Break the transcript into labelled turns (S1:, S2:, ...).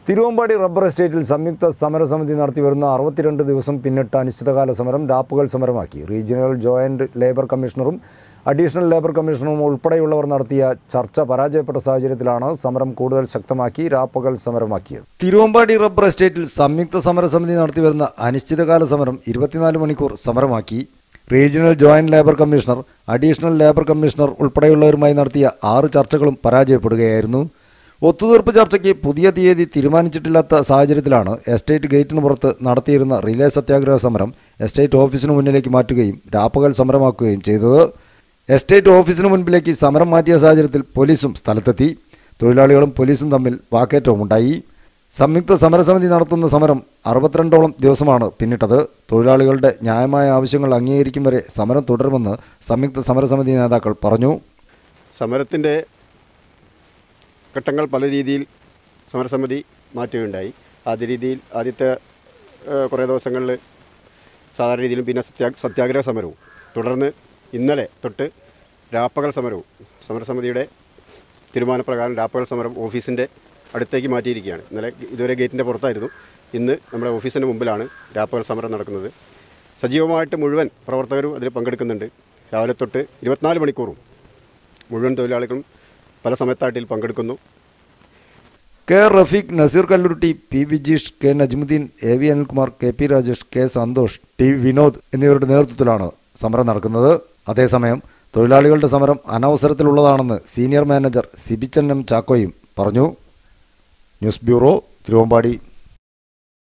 S1: Thiruvambady rubber എസ്റ്റേറ്റിൽ സംയുക്ത സമരസമിതി നടത്തിവരുന്ന അറുപത്തിരണ്ട് ദിവസം പിന്നിട്ട അനിശ്ചിതകാല സമരം രാപ്പകൽ സമരമാക്കി റീജിയണൽ ജോയിന്റ് ലേബർ കമ്മീഷണറും അഡീഷണൽ ലേബർ കമ്മീഷണറും ഉൾപ്പെടെയുള്ളവർ നടത്തിയ ചർച്ച പരാജയപ്പെട്ട സാഹചര്യത്തിലാണ് സമരം കൂടുതൽ ശക്തമാക്കി രാപ്പകൽ സമരമാക്കിയത് തിരുവമ്പാടി റബ്ബർ എസ്റ്റേറ്റിൽ സംയുക്ത സമരസമിതി നടത്തിവരുന്ന അനിശ്ചിതകാല സമരം ഇരുപത്തിനാല് മണിക്കൂർ സമരമാക്കി regional joint labour commissioner additional labour commissioner ഉൾപ്പെടെയുള്ളവരുമായി നടത്തിയ ആറ് ചർച്ചകളും പരാജയപ്പെടുകയായിരുന്നു ഒത്തുതീർപ്പ് ചർച്ചയ്ക്ക് പുതിയ തീയതി തീരുമാനിച്ചിട്ടില്ലാത്ത സാഹചര്യത്തിലാണ് എസ്റ്റേറ്റ് ഗേറ്റിന് പുറത്ത് നടത്തിയിരുന്ന റിലേ സത്യാഗ്രഹ സമരം എസ്റ്റേറ്റ് ഓഫീസിന് മുന്നിലേക്ക് മാറ്റുകയും രാപ്പകൽ സമരമാക്കുകയും ചെയ്തത് എസ്റ്റേറ്റ് ഓഫീസിന് മുൻപിലേക്ക് സമരം മാറ്റിയ സാഹചര്യത്തിൽ പോലീസും സ്ഥലത്തെത്തി തൊഴിലാളികളും പോലീസും തമ്മിൽ വാക്കേറ്റവുമുണ്ടായി സംയുക്ത സമരസമിതി നടത്തുന്ന സമരം അറുപത്തിരണ്ടോളം ദിവസമാണ് പിന്നിട്ടത് തൊഴിലാളികളുടെ ന്യായമായ ആവശ്യങ്ങൾ അംഗീകരിക്കും വരെ സമരം തുടരുമെന്ന് സംയുക്ത സമരസമിതി നേതാക്കൾ പറഞ്ഞു
S2: സമരത്തിൻ്റെ ഘട്ടങ്ങൾ പല രീതിയിൽ സമരസമിതി മാറ്റുകയുണ്ടായി ആദ്യ രീതിയിൽ ആദ്യത്തെ ഏഹ്, കുറേ ദിവസങ്ങളിൽ സാധാരണ രീതിയിലും പിന്നെ സത്യാ സത്യാഗ്രഹ സമരവും തുടർന്ന് ഇന്നലെ തൊട്ട് രാപ്പകൽ സമരവും സമരസമിതിയുടെ തീരുമാനപ്രകാരം രാപ്പകൽ സമരം ഓഫീസിൻ്റെ അടുത്തേക്ക് മാറ്റിയിരിക്കുകയാണ് ഇന്നലെ ഇതുവരെ ഗേറ്റിൻ്റെ പുറത്തായിരുന്നു ഇന്ന് നമ്മുടെ ഓഫീസിൻ്റെ മുമ്പിലാണ് രാപ്പകൽ സമരം നടക്കുന്നത് സജീവമായിട്ട് മുഴുവൻ പ്രവർത്തകരും അതിൽ പങ്കെടുക്കുന്നുണ്ട് രാവിലെ തൊട്ട് ഇരുപത്തിനാല് മണിക്കൂറും മുഴുവൻ തൊഴിലാളികളും പല സമയത്തായിട്ട് ഇതിൽ പങ്കെടുക്കുന്നു
S1: K Rafeeq Naseer Kalluruti P Vijeesh K Najmudheen A V Anilkumar K P Rajesh K Santhosh T Vinod എന്നിവരുടെ നേതൃത്വത്തിലാണ് സമരം നടക്കുന്നത് അതേസമയം തൊഴിലാളികളുടെ സമരം അനവസരത്തിലുള്ളതാണെന്ന് സീനിയർ മാനേജർ സിബിച്ചൻ എം ചാക്കോയും പറഞ്ഞു ന്യൂസ് ബ്യൂറോ തിരുവമ്പാടി